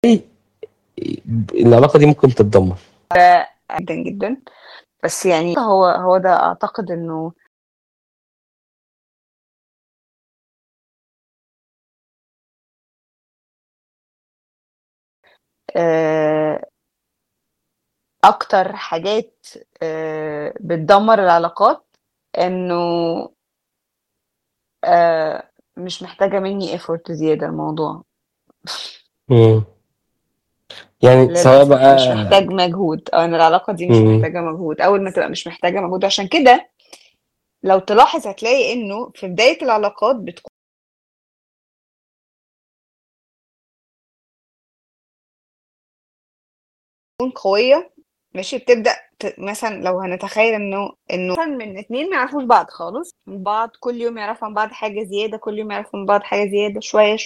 العلاقة دي ممكن تتدمر جدا جدا بس يعني هو هو ده اعتقد انه آه، اكتر حاجات آه، بتدمر العلاقات انه آه، مش محتاجة مني effort زيادة الموضوع مم. يعني سواء للأسف مش بقى محتاج مجهود أو أنا العلاقة دي مش مم. محتاجة مجهود أول ما تبقى مش محتاجة مجهود عشان كده لو تلاحظ هتلاقي إنه في بداية العلاقات بتكون قوية ماشي بتبدأ ت... مثلا لو هنتخيل إنه إنه مثلا من اتنين ما يعرفوش بعض خالص من بعض كل يوم يعرفوا عن بعض حاجة زيادة كل يوم يعرفوا من بعض حاجة زيادة شوية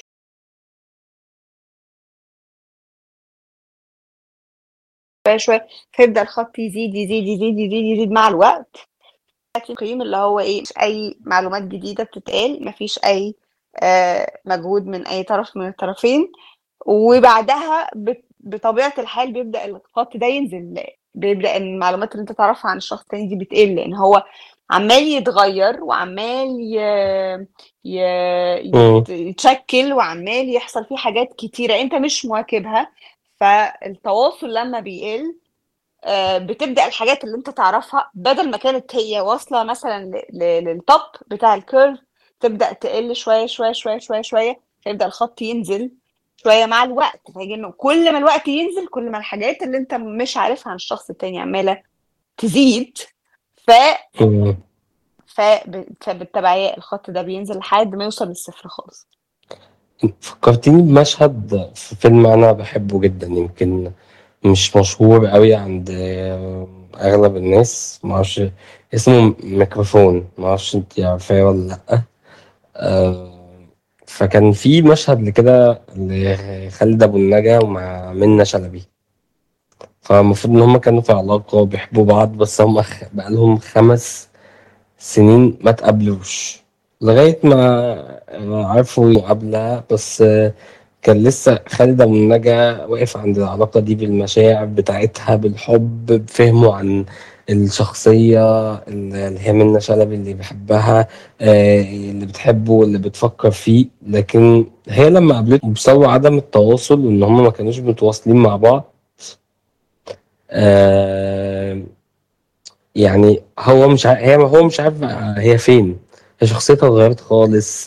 شوية شوية فيبدأ الخط يزيد يزيد يزيد يزيد يزيد مع الوقت التقييم اللي هو ايه مش اي معلومات جديده بتتقال مفيش اي آه، مجهود من اي طرف من الطرفين وبعدها بت- بطبيعه الحال بيبدا الخط ده ينزل بيبدا المعلومات اللي انت تعرفها عن الشخص التاني دي بتقل لان هو عمال يتغير وعمال ي... ي... مم. يت- يتشكل وعمال يحصل فيه حاجات كتيره انت مش مواكبها فالتواصل لما بيقل آه، بتبدأ الحاجات اللي انت تعرفها بدل ما كانت هي واصلة مثلا ل- ل- للتوب بتاع الكيرف تبدأ تقل شوية شوية شوية شوية شوية فيبدأ الخط ينزل شوية مع الوقت فيجي انه كل ما الوقت ينزل كل ما الحاجات اللي انت مش عارفها عن الشخص التاني عمالة تزيد ف مم. فب- فبالتبعية الخط ده بينزل لحد ما يوصل للصفر خالص فكرتيني بمشهد في فيلم أنا بحبه جدا يمكن مش مشهور قوي عند أغلب الناس معرفش اسمه ميكروفون معرفش انت عارفاه ولا لأ آه، فكان في مشهد لكده لخالد أبو النجا ومع منة شلبي فالمفروض إن هما كانوا في علاقة وبيحبوا بعض بس هما خ- بقالهم خمس سنين ما تقابلوش لغاية ما عرفوا مقابلة بس كان لسه خالد أبو النجا واقف عند العلاقة دي بالمشاعر بتاعتها بالحب بفهمه عن الشخصية اللي هي منة شلبي اللي بيحبها آه، اللي بتحبه واللي بتفكر فيه لكن هي لما قابلته بسبب عدم التواصل وإن هما ما كانوش متواصلين مع بعض آه، يعني هو مش ع... هي هو مش عارف هي فين هي شخصيتها اتغيرت خالص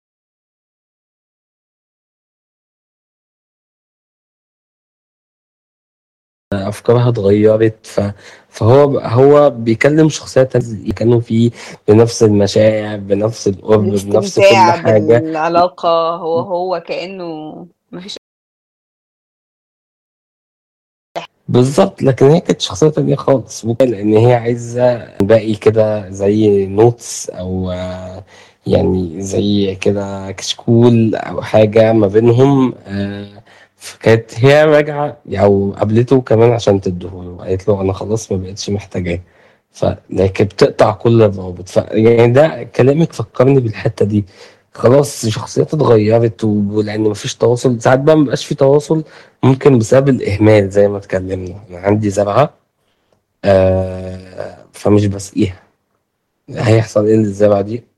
افكارها اتغيرت ف... فهو هو بيكلم شخصيات اللي كانوا فيه بنفس المشاعر بنفس القرب بنفس كل الاستمتاع حاجة بالعلاقة هو هو كأنه مفيش بالظبط لكن هي كانت شخصية تانية خالص ممكن لأن هي عايزة باقي كده زي نوتس أو آه، يعني زي كده كشكول أو حاجة ما بينهم آه، فكانت هي راجعة أو قابلته كمان عشان تديهوله وقالت له أنا خلاص ما بقتش محتاجاه فلكن بتقطع كل الروابط ف يعني ده كلامك فكرني بالحتة دي خلاص شخصيات اتغيرت ولأن مفيش تواصل ساعات بقى مبقاش في تواصل ممكن بسبب الإهمال زي ما اتكلمنا أنا عندي زرعة آه فمش بسقيها هيحصل إيه للزرعة دي